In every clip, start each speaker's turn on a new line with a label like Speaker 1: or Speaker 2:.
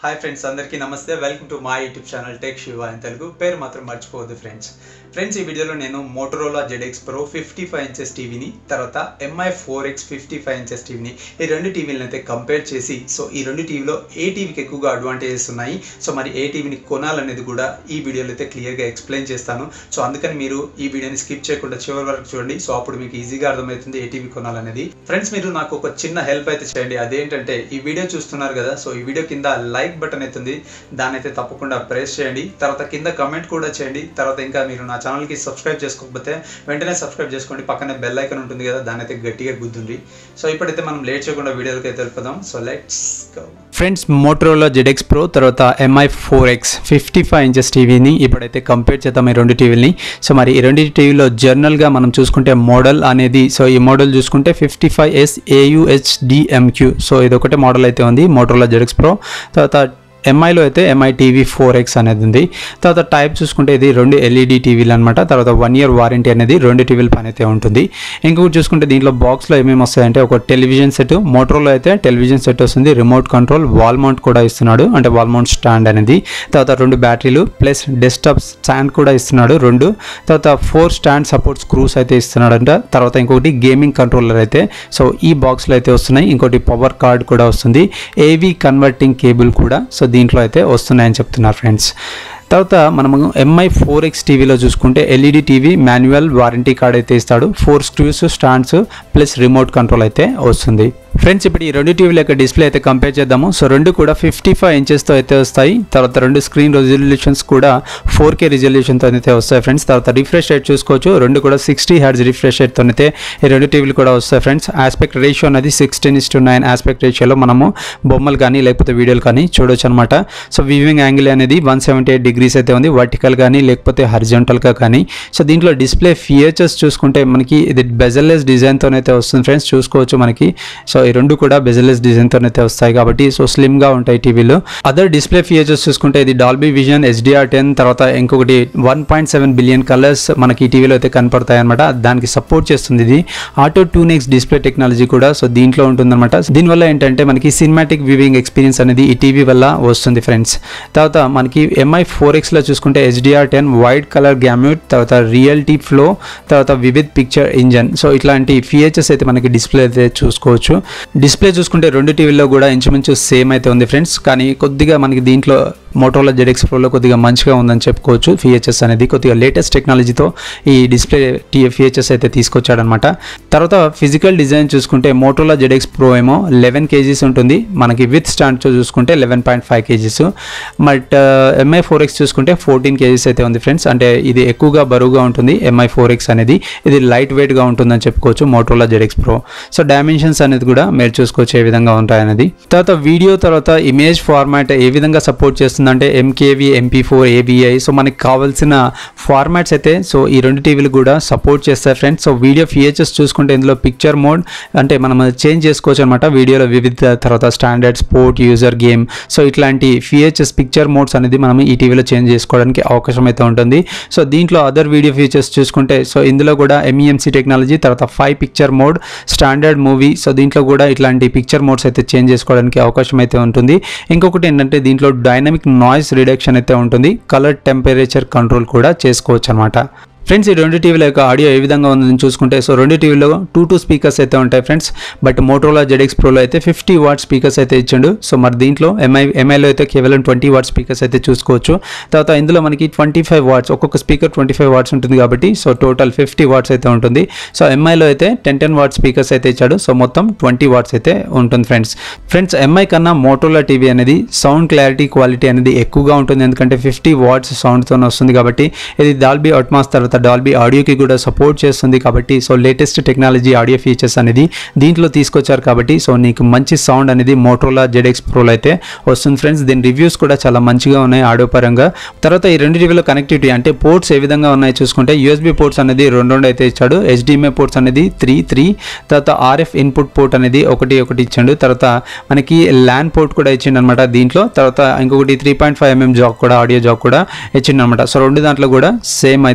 Speaker 1: hi friends అందరికీ నమస్తే welcome to మా యూట్యూబ్ ఛానల్ టెక్ శివ అని తెలుగు పేరు మాత్రం మర్చిపోవద్దు ఫ్రెండ్స్ ఫ్రెండ్స్ ఈ వీడియోలో నేను Motorola ZX pro fifty five inches టీవీని తర్వాత MI four X fifty five inches టీవీని ఈ రెండు టీవీలను అయితే కంపేర్ చేసి సో ఈ రెండు టీవీలో ఏ టీవీకి ఎక్కువగా అడ్వాంటేజెస్ ఉన్నాయి సో మరి ఏ టీవీని కొనాలనేది కూడా ఈ వీడియోలో అయితే క్లియర్గా ఎక్స్ప్లెయిన్ చేస్తాను సో అందుకని మీరు ఈ వీడియోని స్కిప్ చేయకుండా చివరి వరకు చూడండి సో అప్పుడు మీకు ఈజీగా అర్థమవుతుంది ఏ టీవీ కొనాలనేది ఫ్రెండ్స్ మీరు నాకు ఒక చిన్న హెల్ప్ అయితే చేయండి అదేంటంటే ఈ వీడియో చూస్తున్నారు కదా సో ఈ వీడియో కింద లైక్ బటన్ అయితే ఉంది దాన్ని అయితే తప్పకుండా ప్రెస్ చేయండి తర్వాత కింద కమెంట్ కూడా చేయండి తర్వాత ఇంకా మీరు నా ఛానల్కి సబ్స్క్రైబ్ చేసుకోకపోతే వెంటనే సబ్స్క్రైబ్ చేసుకోండి పక్కనే బెల్ ఐకన్ ఉంటుంది కదా దాన్ని అయితే గట్టిగా గుద్దుండి సో ఇప్పుడైతే మనం లేట్ చేయకుండా వీడియోలకి అయితే వెళ్ళిపోదాం so let's go friends Motorola ZX pro తర్వాత MI four X fifty five inches టీవీని ఇప్పుడైతే కంపేర్ చేద్దాం ఈ రెండు టీవీని సో మరి ఈ రెండు టీవీలో జర్నల్గా మనం చూసుకుంటే మోడల్ అనేది సో ఈ మోడల్ చూసుకుంటే ఫిఫ్టీ ఫైవ్ ఎస్ ఏయుహెచ్డిఎంక్యూ సో ఇది ఒకటే మోడల్ అయితే ఉంది మోటరోలా జెడ్ఎక్స్ ప్రో తర్వాత ఎంఐలో అయితే ఎంఐ టీవీ ఫోర్ ఎక్స్ అనేది ఉంది తర్వాత టైప్ చూసుకుంటే ఇది రెండు ఎల్ఈడి టీవీలు అనమాట తర్వాత వన్ ఇయర్ వారంటీ అనేది రెండు టీవీల పని అయితే ఉంటుంది ఇంకొకటి చూసుకుంటే దీంట్లో బాక్స్లో ఏమేమి వస్తాయంటే ఒక టెలివిజన్ సెట్ మోటరోలో అయితే టెలివిజన్ సెట్ వస్తుంది రిమోట్ కంట్రోల్ వాల్ మౌంట్ కూడా ఇస్తున్నాడు అంటే వాల్ మౌంట్ స్టాండ్ అనేది తర్వాత రెండు బ్యాటరీలు ప్లస్ డెస్క్టాప్ స్టాండ్ కూడా ఇస్తున్నాడు రెండు తర్వాత ఫోర్ స్టాండ్ సపోర్ట్ స్క్రూస్ అయితే ఇస్తున్నాడంట తర్వాత ఇంకొకటి గేమింగ్ కంట్రోలర్ అయితే సో ఈ బాక్స్లో అయితే వస్తున్నాయి ఇంకోటి పవర్ కార్డ్ కూడా వస్తుంది ఏవీ కన్వర్టింగ్ కేబుల్ కూడా సో దీంట్లో అయితే వస్తున్నాయని చెప్తున్నారు ఫ్రెండ్స్ తర్వాత మనము ఎంఐ ఫోర్ ఎక్స్ టీవీలో చూసుకుంటే LED TV manual warranty card అయితే ఇస్తాడు four screws stands plus remote control అయితే వస్తుంది ఫ్రెండ్స్ ఇప్పుడు ఈ రెండు టీవీల యొక్క డిస్ప్లే అయితే కంపేర్ చేద్దాము సో రెండు కూడా ఫిఫ్టీ ఫైవ్ ఇంచెస్తో అయితే వస్తాయి తర్వాత రెండు స్క్రీన్ రెజల్యూషన్స్ కూడా ఫోర్ కే రిజల్యూషన్తో అయితే వస్తాయి ఫ్రెండ్స్ తర్వాత రిఫ్రెష్ రేట్ చూసుకోవచ్చు రెండు కూడా సిక్స్టీ హెడ్స్ రిఫ్రెష్ రేట్తో అయితే ఈ రెండు టీవీలు కూడా వస్తాయి ఫ్రెండ్స్ ఆస్పెక్ట్ రేషియో అనేది sixteen is to nine aspect రేషియోలో మనము బొమ్మలు కానీ లేకపోతే వీడియోలు కానీ చూడొచ్చు అనమాట సో వివింగ్ యాంగిల్ అనేది వన్ సెవెంటీ ఎయిట్ డిగ్రీస్ అయితే ఉంది వర్టికల్ కానీ లేకపోతే హరిజెంటల్గా కానీ సో దీంట్లో డిస్ప్లే ఫీచర్స్ చూసుకుంటే మనకి ఇది బెజల్లెస్ డిజైన్తో అయితే వస్తుంది ఫ్రెండ్స్ చూసుకోవచ్చు మనకి సో ఈ రెండు కూడా బెజల్లెస్ డిజైన్తో అయితే వస్తాయి కాబట్టి సో స్లిమ్గా ఉంటాయి టీవీలో అదర్ డిస్ప్లే ఫీచర్స్ చూసుకుంటే ఇది డాల్బీ విజన్ ఎస్డిఆర్ టెన్ తర్వాత ఇంకొకటి one point seven billion colours మనకి ఈ టీవీలో అయితే కనపడతాయి అనమాట దానికి సపోర్ట్ చేస్తుంది ఇది ఆటో టూ నెక్స్ డిస్ప్లే టెక్నాలజీ కూడా సో దీంట్లో ఉంటుందన్నమాట దీనివల్ల ఏంటంటే మనకి సినిమాటిక్ వ్యూవింగ్ ఎక్స్పీరియన్స్ అనేది ఈ టీవీ వల్ల వస్తుంది ఫ్రెండ్స్ తర్వాత మనకి ఎంఐ ఫోర్ ఎక్స్లో చూసుకుంటే HDR ten wide colour gamut తర్వాత రియల్టీ ఫ్లో తర్వాత వివిధ్ పిక్చర్ ఇంజన్ సో ఇట్లాంటి ఫీచర్స్ అయితే మనకి డిస్ప్లే అయితే చూసుకోవచ్చు డిస్ప్లే చూసుకుంటే రెండు టీవీల్లో కూడా ఇంచుమించు సేమ్ అయితే ఉంది ఫ్రెండ్స్ కానీ కొద్దిగా మనకి దీంట్లో మోటోలా జెడ్ఎక్స్ ప్రోలో కొద్దిగా మంచిగా ఉందని చెప్పుకోవచ్చు ఫీహెచ్ఎస్ అనేది కొద్దిగా లేటెస్ట్ టెక్నాలజీతో ఈ డిస్ప్లే టీ ఫీహెచ్ఎస్ అయితే తీసుకొచ్చాడనమాట తర్వాత ఫిజికల్ డిజైన్ చూసుకుంటే మోటోలా జెడ్ఎక్స్ ప్రో ఏమో లెవెన్ కేజీస్ ఉంటుంది మనకి విత్ స్టాండ్ చూసుకుంటే eleven point five kgs but MI four X చూసుకుంటే ఫోర్టీన్ కేజీస్ అయితే ఉంది ఫ్రెండ్స్ అంటే ఇది ఎక్కువగా బరువుగా ఉంటుంది ఎంఐ ఫోర్ ఎక్స్ అనేది ఇది లైట్ వెయిట్గా ఉంటుందని చెప్పుకోవచ్చు Motorola ZX pro so dimensions అనేది కూడా మీరు చూసుకోవచ్చు ఏ విధంగా ఉంటాయనేది తర్వాత వీడియో తర్వాత ఇమేజ్ ఫార్మాట్ ఏ విధంగా సపోర్ట్ చేస్తుందంటే MKV MP four AVI so మనకి కావాల్సిన ఫార్మాట్స్ అయితే సో ఈ రెండు టీవీలు కూడా సపోర్ట్ చేస్తాయి ఫ్రెండ్స్ సో వీడియో ఫీచర్స్ చూసుకుంటే ఇందులో పిక్చర్ మోడ్ అంటే మనం చేంజ్ చేసుకోవచ్చు అనమాట వీడియోలో వివిధ తర్వాత standard sport user game so ఇట్లాంటి ఫీచర్స్ పిక్చర్ మోడ్స్ అనేది మనం ఈ టీవీలో చేంజ్ చేసుకోవడానికి అవకాశం అయితే ఉంటుంది సో దీంట్లో అదర్ వీడియో ఫీచర్స్ చూసుకుంటే సో ఇందులో కూడా ఎంఈఎంసీ టెక్నాలజీ తర్వాత five picture mode standard movie so దీంట్లో కూడా ఇట్లాంటి పిక్చర్ మోడ్స్ అయితే చేంజ్ చేసుకోవడానికి అవకాశం అయితే ఉంటుంది ఇంకొకటి ఏంటంటే దీంట్లో డైనమిక్ నాయిస్ రిడక్షన్ అయితే ఉంటుంది కలర్ టెంపరేచర్ కంట్రోల్ కూడా చేసుకోవచ్చు అనమాట ఫ్రెండ్స్ ఈ రెండు టీవీల యొక్క ఆడియో ఏ విధంగా ఉందని చూసుకుంటే సో రెండు టీవీలో టూ టూ స్పీకర్స్ అయితే ఉంటాయి ఫ్రెండ్స్ బట్ మోటోలా జెడ్ఎక్స్ ప్రోలో అయితే ఫిఫ్టీ వాట్ స్పీకర్స్ అయితే ఇచ్చిండు సో మరి దీంట్లో ఎంఐ ఎంఐలో అయితే కేవలం ట్వంటీ వాట్ స్పీకర్స్ అయితే చూసుకోవచ్చు తర్వాత ఇందులో మనకి ట్వంటీ ఫైవ్ వాట్స్ ఒక్కొక్క స్పీకర్ ట్వంటీ ఫైవ్ వాట్స్ ఉంటుంది కాబట్టి సో టోటల్ ఫిఫ్టీ వాట్స్ అయితే ఉంటుంది సో ఎంఐలో అయితే టెన్ టెన్ వాట్ స్పీకర్స్ అయితే ఇచ్చాడు సో మొత్తం ట్వంటీ వాట్స్ అయితే ఉంటుంది ఫ్రెండ్స్ ఫ్రెండ్స్ ఎంఐ కన్నా మోటోలా టీవీ అనేది సౌండ్ క్లారిటీ క్వాలిటీ అనేది ఎక్కువగా ఉంటుంది ఎందుకంటే ఫిఫ్టీ వాట్స్ సౌండ్తో వస్తుంది కాబట్టి ఇది డాల్బీ అట్మాస్ తర్వాత డాల్బీ ఆడియోకి కూడా సపోర్ట్ చేస్తుంది కాబట్టి so latest technology audio features అనేది దీంట్లో తీసుకొచ్చారు కాబట్టి సో నీకు మంచి సౌండ్ అనేది మోటోలా జెడ్ఎక్స్ ప్రోలో అయితే వస్తుంది ఫ్రెండ్స్ దీని రివ్యూస్ కూడా చాలా మంచిగా ఉన్నాయి ఆడియో పరంగా తర్వాత ఈ రెండు టీవీలో కనెక్టివిటీ అంటే పోర్ట్స్ ఏ విధంగా ఉన్నాయి చూసుకుంటే యూఎస్బీ పోర్ట్స్ అనేది రెండు రెండు అయితే ఇచ్చాడు హెచ్డిఎంఐ పోర్ట్స్ అనేది త్రీ త్రీ తర్వాత ఆర్ఎఫ్ ఇన్పుట్ పోర్ట్ అనేది ఒకటి ఒకటి ఇచ్చాడు తర్వాత మనకి ల్యాన్ పోర్ట్ కూడా ఇచ్చిండు అనమాట దీంట్లో తర్వాత ఇంకొకటి three point five mm jack కూడా ఆడియో జాక్ కూడా ఇచ్చిండు అనమాట సో రెండు దాంట్లో కూడా సేమ్ అయితే పోర్ట్స్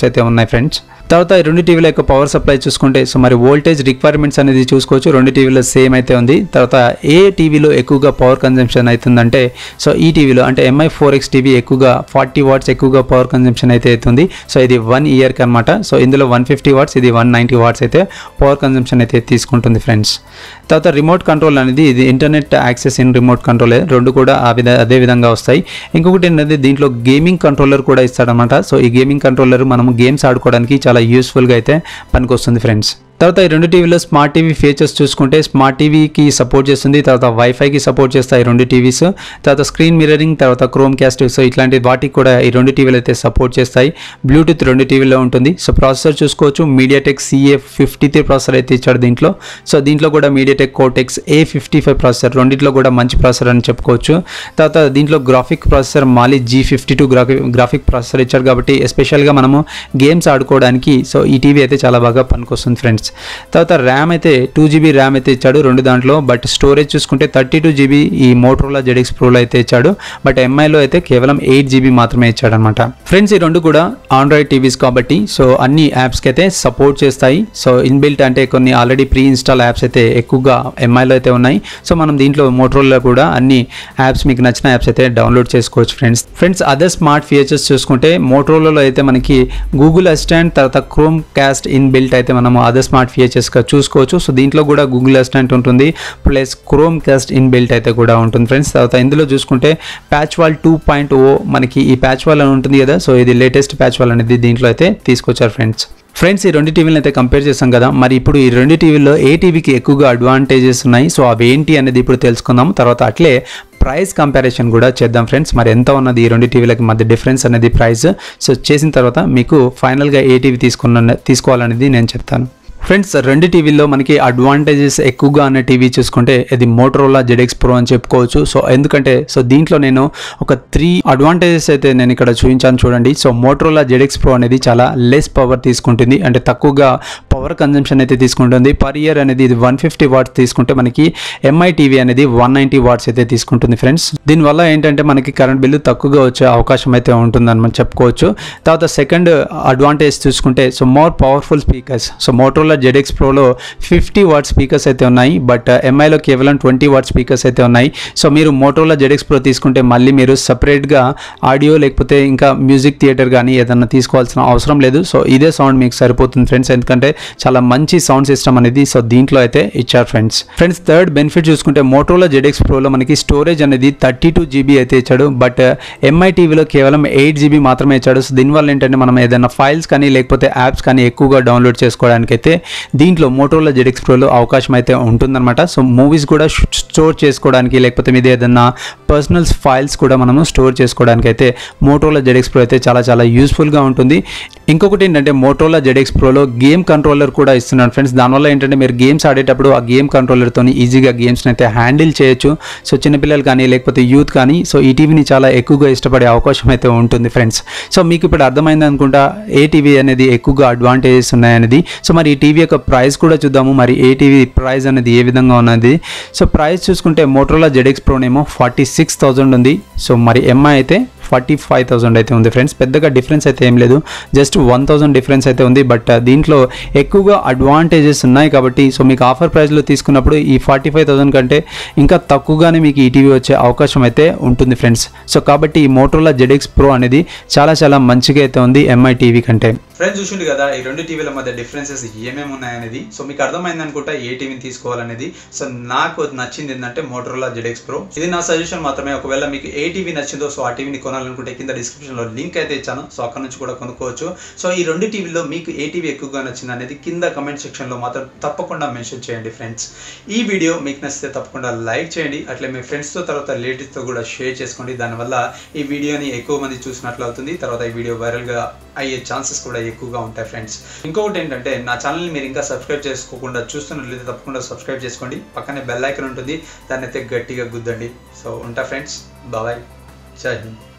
Speaker 1: అయితే ఉన్నాయి ఫ్రెండ్స్ తర్వాత ఈ రెండు టీవీల యొక్క పవర్ సప్లై చూసుకుంటే సో మరి వోల్టేజ్ రిక్వైర్మెంట్స్ అనేది చూసుకోవచ్చు రెండు టీవీలో సేమ్ అయితే ఉంది తర్వాత ఏ టీవీలో ఎక్కువగా పవర్ కన్జంప్షన్ అవుతుందంటే సో ఈ టీవీలో అంటే ఎంఐ ఫోర్ ఎక్స్ టీవీ ఎక్కువగా ఫార్టీ వాట్స్ ఎక్కువగా పవర్ కన్జంప్షన్ అయితే అవుతుంది సో ఇది వన్ ఇయర్కి అనమాట సో ఇందులో వన్ ఫిఫ్టీ వాట్స్ ఇది వన్ నైంటీ వాట్స్ అయితే పవర్ కన్జంప్షన్ అయితే తీసుకుంటుంది ఫ్రెండ్స్ తర్వాత రిమోట్ కంట్రోల్ అనేది ఇది internet access in remote control రెండు కూడా ఆ విధ అదే విధంగా వస్తాయి ఇంకొకటి ఏంటంటే దీంట్లో గేమింగ్ కంట్రోలర్ కూడా ఇస్తాడనమాట సో ఈ గేమింగ్ కంట్రోలర్ మనం గేమ్స్ ఆడుకోవడానికి చాలా యూస్ఫుల్గా అయితే పనికొస్తుంది ఫ్రెండ్స్ తర్వాత ఈ రెండు టీవీలో స్మార్ట్ టీవీ ఫీచర్స్ చూసుకుంటే స్మార్ట్ టీవీకి సపోర్ట్ చేస్తుంది తర్వాత వైఫైకి సపోర్ట్ చేస్తాయి ఈ రెండు టీవీస్ తర్వాత స్క్రీన్ మిరరింగ్ తర్వాత క్రోమ్ క్యాస్ట్ సో ఇట్లాంటి వాటికి కూడా ఈ రెండు టీవీలు అయితే సపోర్ట్ చేస్తాయి బ్లూటూత్ రెండు టీవీలో ఉంటుంది సో ప్రాసెసర్ చూసుకోవచ్చు MediaTek CA fifty three processor అయితే ఇచ్చాడు దీంట్లో సో దీంట్లో కూడా MediaTek Cortex A fifty five processor రెండింటిలో కూడా మంచి ప్రాసెసర్ అని చెప్పుకోవచ్చు తర్వాత దీంట్లో graphic processor Mali G fifty two graphic graphic processor ఇచ్చారు కాబట్టి ఎస్పెషల్గా మనము గేమ్స్ ఆడుకోవడానికి సో ఈ టీవీ అయితే చాలా బాగా పనికొస్తుంది ఫ్రెండ్స్ తర్వాత ర్యామ్ అయితే టూ జీబీ ర్యామ్ అయితే ఇచ్చాడు రెండు దాంట్లో బట్ స్టోరేజ్ చూసుకుంటే థర్టీ టూ జీబీ ఈ మోటరోలా జెడిక్స్ ప్రోలో అయితే ఇచ్చాడు బట్ ఎంఐలో అయితే కేవలం ఎయిట్ జీబీ మాత్రమే ఇచ్చాడు అనమాట ఫ్రెండ్స్ ఈ రెండు కూడా ఆండ్రాయిడ్ టీవీస్ కాబట్టి సో అన్ని యాప్స్కి అయితే సపోర్ట్ చేస్తాయి సో ఇన్బిల్ట్ అంటే కొన్ని ఆల్రెడీ ప్రీ ఇన్స్టాల్ యాప్స్ అయితే ఎక్కువగా ఎంఐలో అయితే ఉన్నాయి సో మనం దీంట్లో మోటరోలో కూడా అన్ని యాప్స్ మీకు నచ్చిన యాప్స్ అయితే డౌన్లోడ్ చేసుకోవచ్చు friends friends other smart features చూసుకుంటే మోటరోలో అయితే మనకి గూగుల్ అసిస్టెంట్ తర్వాత క్రోమ్ కాస్ట్ ఇన్ బిల్ట్ అయితే మనము అదర్ స్మార్ట్ ఫీచర్స్గా చూసుకోవచ్చు సో దీంట్లో కూడా గూగుల్ అసిస్టెంట్ ఉంటుంది plus Chromecast in built అయితే కూడా ఉంటుంది ఫ్రెండ్స్ తర్వాత ఇందులో చూసుకుంటే PatchWall two point O మనకి ఈ ప్యాచ్ వాల్ అని ఉంటుంది కదా సో ఇది లేటెస్ట్ ప్యాచ్ వాల్ అనేది దీంట్లో అయితే తీసుకొచ్చారు ఫ్రెండ్స్ ఫ్రెండ్స్ ఈ రెండు టీవీలను అయితే కంపేర్ చేస్తాం కదా మరి ఇప్పుడు ఈ రెండు టీవీల్లో ఏ టీవీకి ఎక్కువగా అడ్వాంటేజెస్ ఉన్నాయి సో అవి ఏంటి అనేది ఇప్పుడు తెలుసుకుందాం తర్వాత అట్లే ప్రైస్ కంపారిజన్ కూడా చేద్దాం ఫ్రెండ్స్ మరి ఎంత ఉన్నది ఈ రెండు టీవీలకి మధ్య డిఫరెన్స్ అనేది ప్రైస్ సో చేసిన తర్వాత మీకు ఫైనల్గా ఏ టీవీ తీసుకున్న తీసుకోవాలనేది నేను చెప్తాను ఫ్రెండ్స్ రెండు టీవీల్లో మనకి అడ్వాంటేజెస్ ఎక్కువగా అనే టీవీ చూసుకుంటే ఇది మోటరోలా జెడెక్స్ ప్రో అని చెప్పుకోవచ్చు సో ఎందుకంటే సో దీంట్లో నేను ఒక త్రీ అడ్వాంటేజెస్ అయితే నేను ఇక్కడ చూపించాను చూడండి సో మోటరోలా జెడెక్స్ ప్రో అనేది చాలా లెస్ పవర్ తీసుకుంటుంది అంటే తక్కువగా పవర్ కన్జంప్షన్ అయితే తీసుకుంటుంది పర్ ఇయర్ అనేది ఇది వన్ ఫిఫ్టీ వాట్స్ తీసుకుంటే మనకి ఎంఐ టీవీ అనేది వన్ నైంటీ వాట్స్ అయితే తీసుకుంటుంది ఫ్రెండ్స్ దీనివల్ల ఏంటంటే మనకి కరెంట్ బిల్లు తక్కువగా వచ్చే అవకాశం అయితే ఉంటుందని మనం చెప్పుకోవచ్చు తర్వాత సెకండ్ అడ్వాంటేజ్ చూసుకుంటే so more powerful speakers so Motorola ZX ప్రోలో ఫిఫ్టీ వాట్ స్పీకర్స్ అయితే ఉన్నాయి బట్ ఎంఐలో కేవలం ట్వంటీ వాట్ స్పీకర్స్ అయితే ఉన్నాయి సో మీరు మోటోలా జెడెక్స్ ప్రో తీసుకుంటే మళ్ళీ మీరు సపరేట్గా ఆడియో లేకపోతే ఇంకా మ్యూజిక్ థియేటర్ కానీ ఏదన్నా తీసుకోవాల్సిన అవసరం లేదు సో ఇదే సౌండ్ మీకు సరిపోతుంది ఫ్రెండ్స్ ఎందుకంటే చాలా మంచి సౌండ్ సిస్టమ్ అనేది సో దీంట్లో అయితే ఇచ్చారు ఫ్రెండ్స్ ఫ్రెండ్స్ థర్డ్ బెనిఫిట్ చూసుకుంటే మోటోలా జెడెక్స్ ప్రోలో మనకి స్టోరేజ్ అనేది థర్టీ టూ జీబీ అయితే ఇచ్చాడు బట్ ఎంఐ టీవీలో కేవలం ఎయిట్ జీబీ మాత్రమే ఇచ్చాడు సో దీనివల్ల ఏంటంటే మనం ఏదైనా ఫైల్స్ కానీ లేకపోతే యాప్స్ కానీ ఎక్కువగా డౌన్లోడ్ చేసుకోవడానికి అయితే దీంట్లో మోటోలా జెడెక్స్ ప్రోలో అవకాశం అయితే ఉంటుందన్నమాట సో మూవీస్ కూడా స్టోర్ చేసుకోవడానికి లేకపోతే మీద ఏదైనా పర్సనల్ ఫైల్స్ కూడా మనము స్టోర్ చేసుకోవడానికి అయితే మోటోలా జెడెక్స్ ప్రో అయితే చాలా చాలా యూస్ఫుల్గా ఉంటుంది ఇంకొకటి ఏంటంటే మోటోలా జెడెక్స్ ప్రోలో గేమ్ కంట్రోలర్ కూడా ఇస్తున్నాడు ఫ్రెండ్స్ దానివల్ల ఏంటంటే మీరు గేమ్స్ ఆడేటప్పుడు ఆ గేమ్ కంట్రోలర్తో ఈజీగా గేమ్స్ని అయితే హ్యాండిల్ చేయొచ్చు సో చిన్నపిల్లలు కానీ లేకపోతే యూత్ కానీ సో ఈ టీవీని చాలా ఎక్కువగా ఇష్టపడే అవకాశం అయితే ఉంటుంది ఫ్రెండ్స్ సో మీకు ఇప్పుడు అర్థమైంది అనుకుంటా ఏ టీవీ అనేది ఎక్కువగా అడ్వాంటేజెస్ ఉన్నాయనేది సో మరి ఈ టీవీ యొక్క ప్రైస్ కూడా చూద్దాము మరి ఏ టీవీ ప్రైస్ అనేది ఏ విధంగా ఉన్నది సో ప్రైస్ చూసుకుంటే మోటోలా జెడెక్స్ ప్రోనేమో ఫార్టీ సిక్స్ థౌజండ్ ఉంది సో మరి ఎంఐ అయితే ఫార్టీ ఫైవ్ థౌసండ్ అయితే ఉంది ఫ్రెండ్స్ పెద్దగా డిఫరెన్స్ అయితే ఏం లేదు జస్ట్ వన్ థౌసండ్ డిఫరెన్స్ అయితే ఉంది బట్ దీంట్లో ఎక్కువగా అడ్వాంటేజెస్ ఉన్నాయి కాబట్టి సో మీకు ఆఫర్ ప్రైస్లో తీసుకున్నప్పుడు ఈ ఫార్టీ ఫైవ్ థౌసండ్ కంటే ఇంకా తక్కువగానే మీకు ఈ టీవీ వచ్చే అవకాశం అయితే ఉంటుంది ఫ్రెండ్స్ సో కాబట్టి ఈ మోటోలా జెడెక్స్ ప్రో అనేది చాలా చాలా మంచిగా అయితే ఉంది ఎంఐ టీవీ కంటే ఫ్రెండ్స్ చూసిండు కదా ఈ రెండు టీవీల మధ్య డిఫరెన్సెస్ ఏమేమి ఉన్నాయనేది సో మీకు అర్థమైంది అనుకుంటా ఏ టీవీని తీసుకోవాలనేది సో నాకు నచ్చింది ఏంటంటే మోటరోలా జెడెక్స్ ప్రో ఇది నా సజెషన్ మాత్రమే ఒకవేళ మీకు ఏ టీవీ నచ్చిందో సో ఆ టీవీని కొనాలనుకుంటే కింద డిస్క్రిప్షన్ లో లింక్ అయితే ఇచ్చాను సో అక్కడ నుంచి కూడా కొనుక్కోవచ్చు సో ఈ రెండు టీవీలో మీకు ఏ టీవీ ఎక్కువగా నచ్చింది అనేది కింద కమెంట్ సెక్షన్ లో మాత్రం తప్పకుండా మెన్షన్ చేయండి ఫ్రెండ్స్ ఈ వీడియో మీకు నచ్చితే తప్పకుండా లైక్ చేయండి అట్లే మీ ఫ్రెండ్స్ తో తర్వాత రిలేటివ్స్ తో కూడా షేర్ చేసుకోండి దానివల్ల ఈ వీడియోని ఎక్కువ మంది చూసినట్లు అవుతుంది తర్వాత ఈ వీడియో వైరల్ గా అయ్యే ఛాన్సెస్ కూడా ఎక్కువగా ఉంటాయి ఫ్రెండ్స్ ఇంకొకటి ఏంటంటే నా ఛానల్ని మీరు ఇంకా సబ్స్క్రైబ్ చేసుకోకుండా చూస్తున్నట్లయితే తప్పకుండా సబ్స్క్రైబ్ చేసుకోండి పక్కనే బెల్ ఐకన్ ఉంటుంది దాన్ని అయితే గట్టిగా గుద్దండి సో ఉంటా ఫ్రెండ్స్ బాయ్ జై హింద్